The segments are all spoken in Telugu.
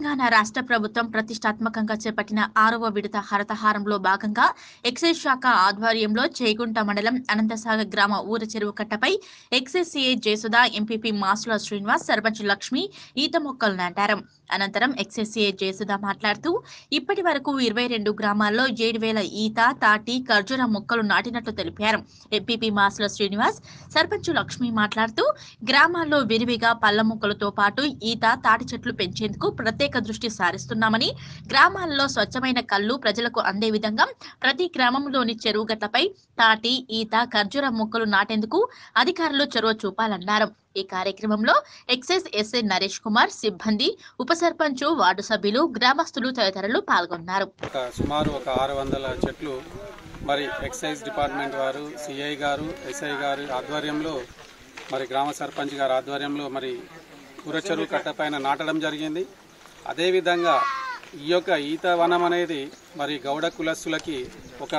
తెలంగాణ రాష్ట్ర ప్రభుత్వం ప్రతిష్టాత్మకంగా చేపట్టిన ఆరవ విడత హరతహారంలో భాగంగా ఎక్సైజ్ శాఖ ఆధ్వర్యంలో చేగుంట మండలం అనంతసాగర్ గ్రామ ఊర చెరువు కట్టపై excise CI Jayasudha MPP Masula Srinivas sarpanch Lakshmi ఈత మొక్కలు నాటారు అనంతరం ఎక్సైజ్ సిఐ జయసుధ మాట్లాడుతూ ఇప్పటి వరకు ఇరవై రెండు గ్రామాల్లో ఏడు వేల ఈత తాటి ఖర్జూర మొక్కలు నాటినట్లు తెలిపారు ఎంపీపీ మాసుల శ్రీనివాస్ సర్పంచ్ లక్ష్మి మాట్లాడుతూ గ్రామాల్లో విరివిగా పళ్ళ మొక్కలతో పాటు ఈత తాటి చెట్లు పెంచేందుకు ప్రత్యేక దృష్టి సారిస్తున్నామని గ్రామాల్లో స్వచ్ఛమైన కళ్ళు ప్రజలకు అందే విధంగా ప్రతి గ్రామంలోని చెరువు గట్లపై తాటి ఈత ఖర్జూర మొక్కలు నాటేందుకు అధికారులు చొరవ చూపాలన్నారు ఈ కార్యక్రమంలో ఎక్సైజ్ ఎస్ఐ నరేష్ కుమార్ సిబ్బంది ఉప సర్పంచ్ వార్డు సభ్యులు గ్రామస్తులు తదితరులు పాల్గొన్నారు ఒక సుమారు ఒక ఆరు వందల చెట్లు మరి ఎక్సైజ్ డిపార్ట్మెంట్ వారు సిఐ గారు ఎస్ఐ గారు ఆధ్వర్యంలో మరి గ్రామ సర్పంచ్ గారి ఆధ్వర్యంలో మరి కురచెరువు కట్ట పైన నాటడం జరిగింది అదేవిధంగా ఈ యొక్క ఈత వనం అనేది మరి గౌడ కులస్తులకి ఒక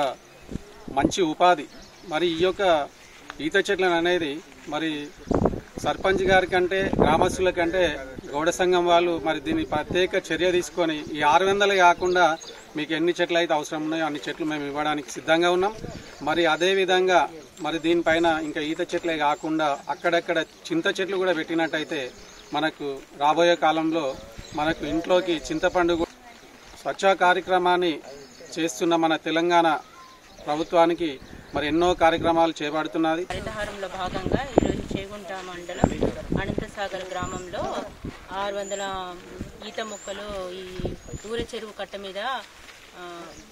మంచి ఉపాధి మరి ఈ యొక్క ఈత చెట్లను అనేది మరి సర్పంచ్ గారి కంటే గ్రామస్తుల కంటే గౌడ సంఘం వాళ్ళు మరి దీని ప్రత్యేక చర్య తీసుకొని ఈ ఆరు వందలు కాకుండా మీకు ఎన్ని చెట్లు అయితే అవసరం ఉన్నాయో అన్ని చెట్లు మేము ఇవ్వడానికి సిద్ధంగా ఉన్నాం మరి అదే విధంగా మరి దీనిపైన ఇంకా ఈత చెట్లే కాకుండా అక్కడక్కడ చింత చెట్లు కూడా పెట్టినట్టయితే మనకు రాబోయే కాలంలో మనకు ఇంట్లోకి చింతపండు కూడా స్వచ్ఛ కార్యక్రమాన్ని చేస్తున్న మన తెలంగాణ ప్రభుత్వానికి మరి ఎన్నో కార్యక్రమాలు చేపడుతున్నది హరితహారంలో భాగంగా ఈరోజు చేగుంట మండలం అనంతసాగర్ గ్రామంలో ఆరు వందల ఈత మొక్కలు ఈ ఊర చెరువు కట్ట మీద ఆ,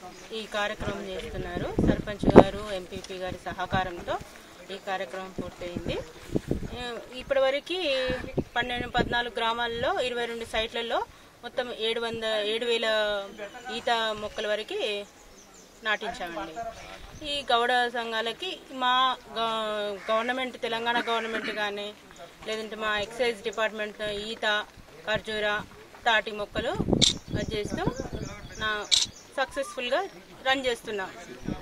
ఈ కార్యక్రమం చేస్తున్నారు సర్పంచ్ గారు ఎంపీపీ గారి సహకారంతో ఈ కార్యక్రమం పూర్తయింది ఆ, ఇప్పటివరకు పన్నెండు పద్నాలుగు గ్రామాల్లో ఇరవై రెండు సైట్లలో మొత్తం ఏడు వంద ఏడు వేల ఈత మొక్కల వరకు నాటించామండి ఈ గౌడ సంఘాలకి మా గ- గవర్నమెంట్ తెలంగాణ గవర్నమెంట్ కానీ లేదంటే మా ఎక్సైజ్ డిపార్ట్మెంట్ ఈత ఖర్జూర తాటి మొక్కలు అది చేస్తూ నా సక్సెస్ఫుల్గా రన్ చేస్తున్నాం